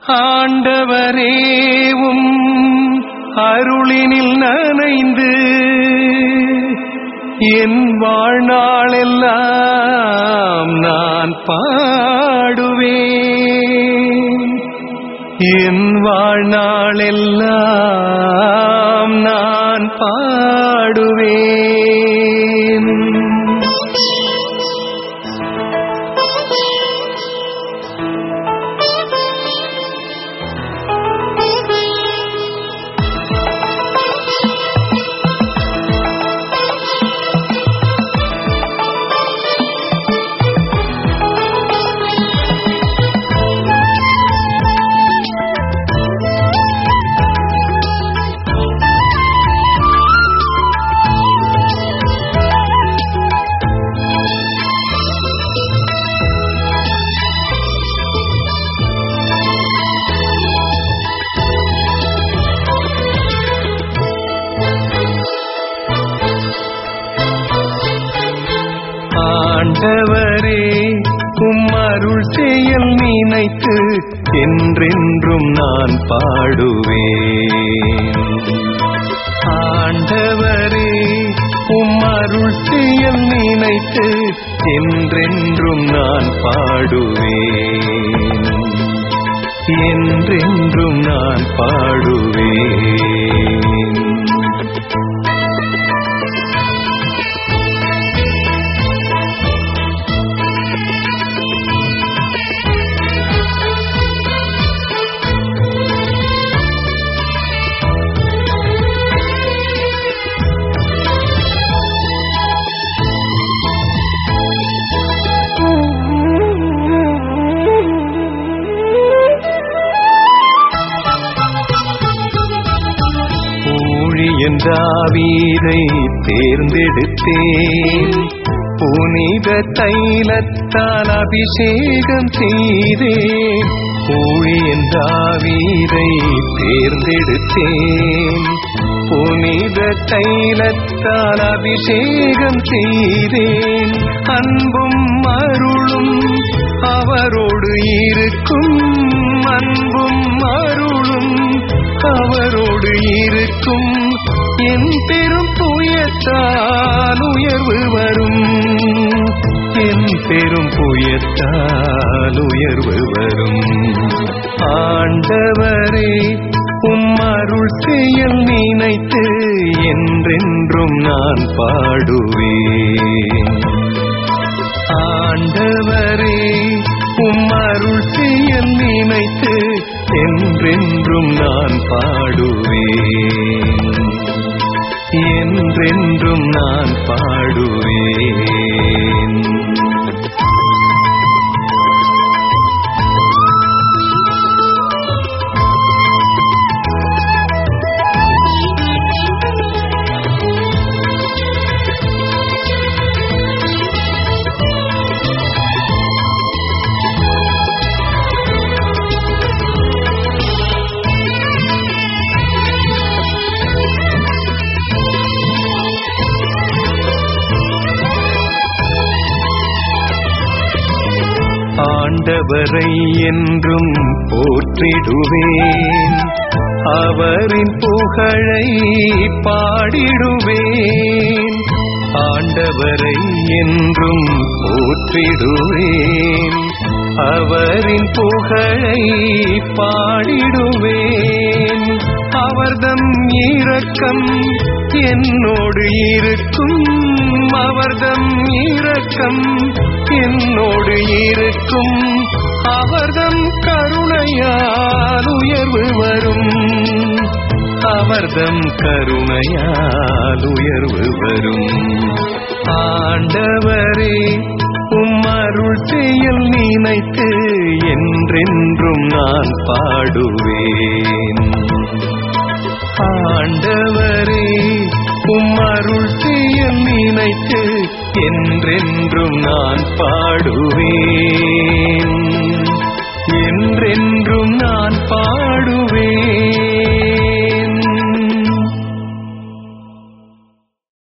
ஆண்டவரேவும் அருளினில் நனைந்து என் வாழ்நாளெல்லாம் நான் பாடுவேன் என் வாழ்நாளெல்லாம் நான் பாடுவேன் ஆண்டவரே உம் அருள் செயல் நினைத்து என்றென்றும் நான் பாடுவேன் ஆண்டவரே உம் அருள் செயல் நினைத்து என்றென்றும் நான் பாடுவேன் என்றென்றும் நான் பாடுவேன் ஊழியன் தாவீதை தேர்ந்தெடுத்தேன் புனித தைலத்தால் அபிஷேகம் செய்தேன் ஊழியன் தாவீதை தேர்ந்தெடுத்தேன் புனித தைலத்தால் அபிஷேகம் செய்தேன் அன்பும் அருளும் அவரோடு இருக்கும் அன்பும் அருளும் அவரோடு இருக்கும் என் பெரும் புயத்தால் உயர்வு வரும் என் பெரும் புயத்தால் உயர்வு வரும் ஆண்டவரே உம் அருள் செயல் நினைத்து என்றென்றும் நான் பாடுவேன் ஆண்டவரே உம் அருள் செயல் நினைத்து என்றென்றும் நான் பாடுவேன் என்றென்றும் நான் பாடுவேன் ஆண்டவரை என்றும் போற்றிடுவேன் அவரின் புகழை பாடிடுவேன் ஆண்டவரை என்றும் போற்றிடுவேன் அவரின் புகழை பாடிடுவேன் அவர்தம் இரக்கம் என்னோடு இருக்கும் அவர்தம் இரக்கம் என்னோடு இருக்கும் அவர்தம் கருணையால் உயர்வு வரும் அவர்தம் கருணையால் உயர்வு வரும் ஆண்டவரே உம் அருள் செயல் நினைத்து என்றென்றும் நான் பாடுவேன் ஆண்டவரே உம் அருள் செயல் நினைத்து என்றென்றும் நான் பாடுவேன் என்றென்றும் நான் பாடுவேன்